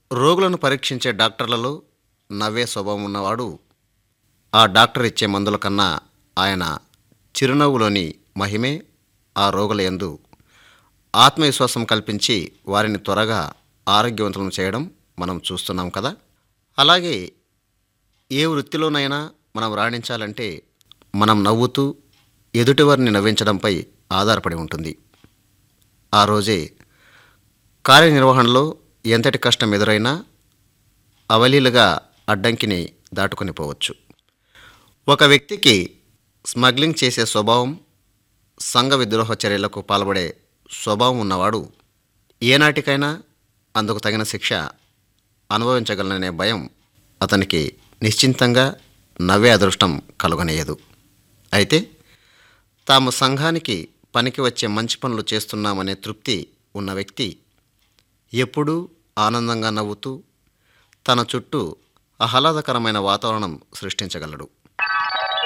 రోగులను పరీక్షించే డాక్టర్లలో నవ్వే స్వభావం ఉన్నవాడు ఆ డాక్టర్ ఇచ్చే మందుల కన్నా ఆయన చిరునవ్వులోని మహిమే ఆ రోగుల యందు ఆత్మవిశ్వాసం కల్పించి వారిని త్వరగా ఆరోగ్యవంతులను చేయడం మనం చూస్తున్నాం కదా అలాగే ఏ వృత్తిలోనైనా మనం రాణించాలంటే మనం నవ్వుతూ ఎదుటివారిని నవ్వించడంపై ఆధారపడి ఉంటుంది ఆ రోజే కార్యనిర్వహణలో ఎంతటి కష్టం ఎదురైనా అవలీలుగా అడ్డంకిని దాటుకొని పోవచ్చు ఒక వ్యక్తికి స్మగ్లింగ్ చేసే స్వభావం సంఘ విద్రోహ చర్యలకు పాల్పడే స్వభావం ఉన్నవాడు ఏనాటికైనా అందుకు తగిన శిక్ష అనుభవించగలననే భయం అతనికి నిశ్చింతంగా నవ్వే అదృష్టం కలుగనేయదు అయితే తాము సంఘానికి పనికి వచ్చే మంచి పనులు చేస్తున్నామనే తృప్తి ఉన్న వ్యక్తి ఎప్పుడూ ఆనందంగా నవ్వుతూ తన చుట్టూ ఆహ్లాదకరమైన వాతావరణం సృష్టించగలడు